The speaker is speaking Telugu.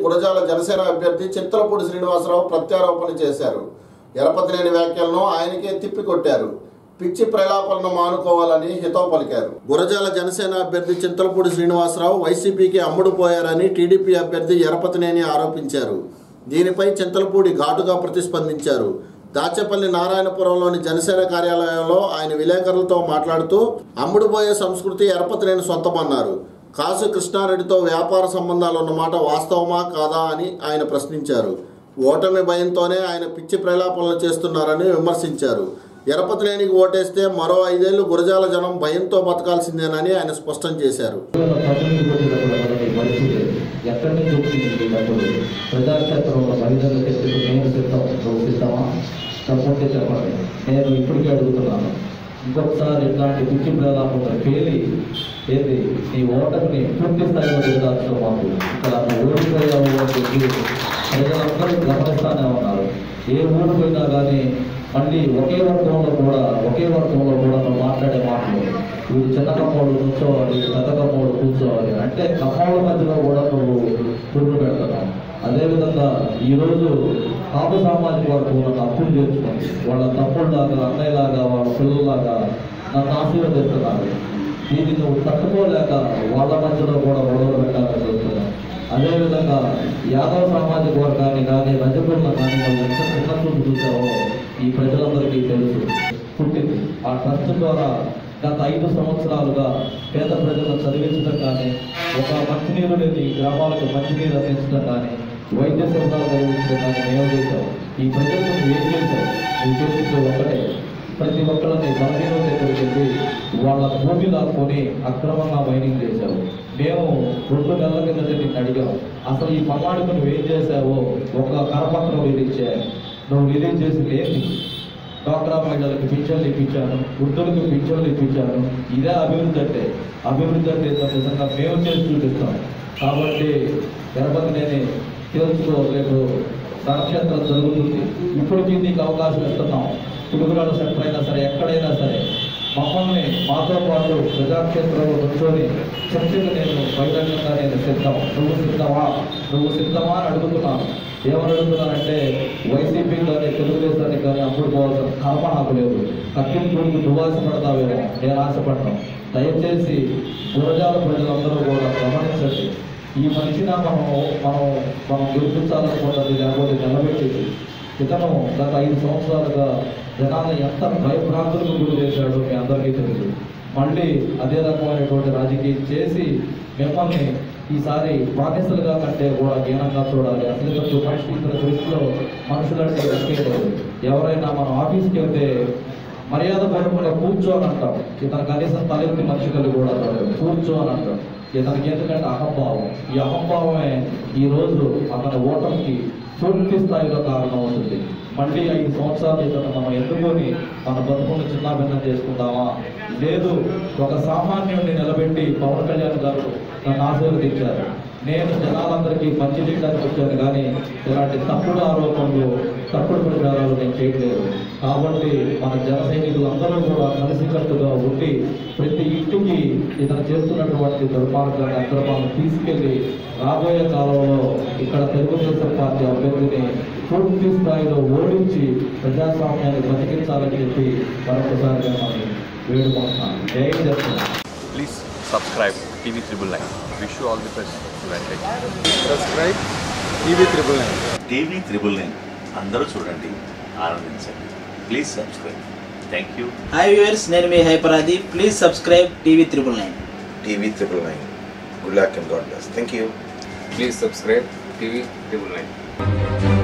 గురజాల జనసేన అభ్యర్థి చింతలపూడి శ్రీనివాసరావు ప్రత్యారోపణ చేశారు ఎరపతినేని వ్యాఖ్యలను ఆయనకే తిప్పికొట్టారు పిచ్చి ప్రలాపలను మానుకోవాలని హితవు పలికారు గురజాల జనసేన అభ్యర్థి చింతలపూడి శ్రీనివాసరావు వైసీపీకి అమ్ముడు పోయారని టీడీపీ అభ్యర్థి ఎరపతినేని ఆరోపించారు దీనిపై చింతలపూడి ఘాటుగా ప్రతిస్పందించారు దాచేపల్లి నారాయణపురంలోని జనసేన కార్యాలయంలో ఆయన విలేకరులతో మాట్లాడుతూ అమ్ముడుపోయే సంస్కృతి ఎరపతినేని సొంతమన్నారు కాసు కృష్ణారెడ్డితో వ్యాపార సంబంధాలు ఉన్నమాట వాస్తవమా కాదా అని ఆయన ప్రశ్నించారు ఓటమి భయంతోనే ఆయన పిచ్చి ప్రలాపనలు చేస్తున్నారని విమర్శించారు ఎరపతినేనికి ఓటేస్తే మరో ఐదేళ్లు గురజాల జనం భయంతో బతకాల్సిందేనని ఆయన స్పష్టం చేశారు ప్రతినిధి పరిస్థితి ఎక్కడి నుంచి వచ్చింది ఈ డబ్బులు ప్రజాక్షేత్రంలో మహిళల శక్తికి నేను సిద్ధం నువ్వు సిద్ధమా తప్పంటే చెప్పండి నేను ఇప్పటికే అడుగుతున్నాను ఇంకొకసారి ఇట్లాంటి పిచ్చి ప్రలాపంలో పేలి ఏది నీ ఓటమిని పూర్తి స్థాయిలో దిగదార్చడం మాకు ఇక్కడ నువ్వు ఓడిపోయావు అని చెప్పి ప్రజలందరూ గమనిస్తానే ఉన్నారు ఏ ఊరు పోయినా కానీ మళ్ళీ ఒకే వర్గంలో కూడా ఒకే వర్గంలో కూడా నువ్వు మాట్లాడే మాటలు వీడు చిన్న కమ్మోడు కూర్చోవాలి పెద్ద కమ్మోడు కూర్చోవాలి అంటే కమ్మోళ్ళ మధ్యలో కూడా నువ్వు పురుగు పెడుతున్నావు అదేవిధంగా ఈరోజు కాపు సామాజిక వర్గం నన్ను అప్పులు చేర్చుకుంది వాళ్ళ తమ్ముళ్ళలాగా అన్నయ్యలాగా వాళ్ళ పిల్లలాగా నన్ను ఆశీర్వదిస్తున్నారు దీన్ని నువ్వు తట్టుకోలేక వాళ్ళ మధ్యలో కూడా గొడవలు పెట్టాలని చూస్తున్నావు అదేవిధంగా యాదవ సామాజిక వర్గాన్ని కానీ రజకులను కానీ వాళ్ళు ఎంత చిన్న చూపు చూసావో ఈ ప్రజలందరికీ తెలుసు పుట్టింది ఆ ట్రస్ట్ ద్వారా గత ఐదు సంవత్సరాలుగా పేద ప్రజలను చదివించడం కానీ ఒక మంచినీరు లేని గ్రామాలకు మంచినీరు అందించడం కానీ వైద్య సేవలు కలిగించడం కానీ మేము చేశాం ఈ ప్రజలకు నువ్వు ఏం చేశావు నువ్వు చేసింది ఒకటే ప్రతి ఒక్కరిని బలహీన దగ్గరికి వెళ్ళి వాళ్ళ భూమి లాక్కొని అక్రమంగా మైనింగ్ చేశావు మేము రెండు నెలల కిందట నిన్ను అడిగాం అసలు ఈ పమ్మాడికి నువ్వు ఏం చేశావో ఒక కరపత్రం రిలీజ్ చేయాలి నువ్వు రిలీజ్ చేసింది ఏంటి డ్వాక్రా మహిళలకు పింఛన్లు ఇప్పించాను వృద్ధులకు పింఛన్లు ఇప్పించాను ఇదే అభివృద్ధి అంటే అభివృద్ధి అంటే ఇంత నిజంగా మేము చేసి చూపిస్తాం కాబట్టి తిరుపతి నేను తెలుసుకో రేపు రణక్షేత్రం జరుగుతుంది ఇప్పటికీ నీకు అవకాశం ఇస్తున్నాం పుడుగురాల సెంటర్ అయినా సరే ఎక్కడైనా సరే మమ్మల్ని మాతో పాటు ప్రజాక్షేత్రంలో కూర్చొని చర్చకు నేను బహిరంగంగా నేను సిద్ధం నువ్వు సిద్ధమా నువ్వు సిద్ధమా అని అడుగుతున్నాను ఏమని అడుగుతున్నానంటే వైసీపీ కానీ తెలుగుదేశానికి కానీ అప్పుడు పోవాల్సిన కర్మ నాకు లేదు కక్కిన కొడుకు నువ్వు ఆశపడతావేమో నేను ఆశపడను దయచేసి గురజాల ప్రజలందరూ కూడా గమనించండి ఈ మనిషిని మనం మనం మనం గుర్తించాలనుకుంటుంది లేకపోతే నిలబెట్టేది ఇతను గత ఐదు సంవత్సరాలుగా జనాన్ని ఎంత భయభ్రాంతులకు గురి చేశాడో మీ అందరికీ తెలుసు మళ్ళీ అదే రకమైనటువంటి రాజకీయం చేసి మిమ్మల్ని ఈసారి బానిసలుగా కంటే కూడా హీనంగా చూడాలి అసలు కొంచెం మనిషి ఇతర దృష్టిలో మనుషులంటే లెక్కేయలేదు ఎవరైనా మనం ఆఫీస్కి వెళ్తే మర్యాద పడకుండా కూర్చో అని అంటాం ఇతను కనీసం తలెత్తి మనిషి కలిగి కూడా అంటాడు కూర్చో అని అంటాం ఇతనికి ఎందుకంటే అహంభావం ఈ అహంభావమే ఈ రోజు అతని ఓటమికి పూర్తి స్థాయిలో కారణం అవుతుంది మళ్ళీ ఐదు సంవత్సరాలు ఇతను మనం ఎన్నుకొని మన బతుకుని చిన్నాభిన్నం చేసుకుందామా లేదు ఒక సామాన్యుడిని నిలబెట్టి పవన్ కళ్యాణ్ గారు నన్ను ఆశీర్వదించారు నేను జనాలందరికీ మంచి చేయడానికి వచ్చాను కానీ ఇలాంటి తప్పుడు ఆరోపణలు తప్పుడు ప్రచారాలు నేను చేయట్లేదు కాబట్టి మన జన సైనికులందరూ కూడా కలిసికట్టుగా ఉండి ప్రతి ఇంటికి ఇతను చేస్తున్నటువంటి దుర్మార్గాన్ని అక్రమాలను తీసుకెళ్లి రాబోయే కాలంలో ఇక్కడ తెలుగుదేశం పార్టీ అభ్యర్థిని పూర్తి స్థాయిలో ఓడించి ప్రజాస్వామ్యాన్ని బతికించాలని చెప్పి మరొకసారి మనం వేడుకుంటున్నాను జై Jagan Please subscribe TV Triple Nine. Wish you all the best. Advantage. Subscribe TV triple nine TV triple nine అందరూ చూడండి ఆనందించండి please subscribe thank you hi viewers నేను మీ హైపరాది please subscribe TV triple nine TV triple nine good luck and God bless thank you Please subscribe TV Triple Nine.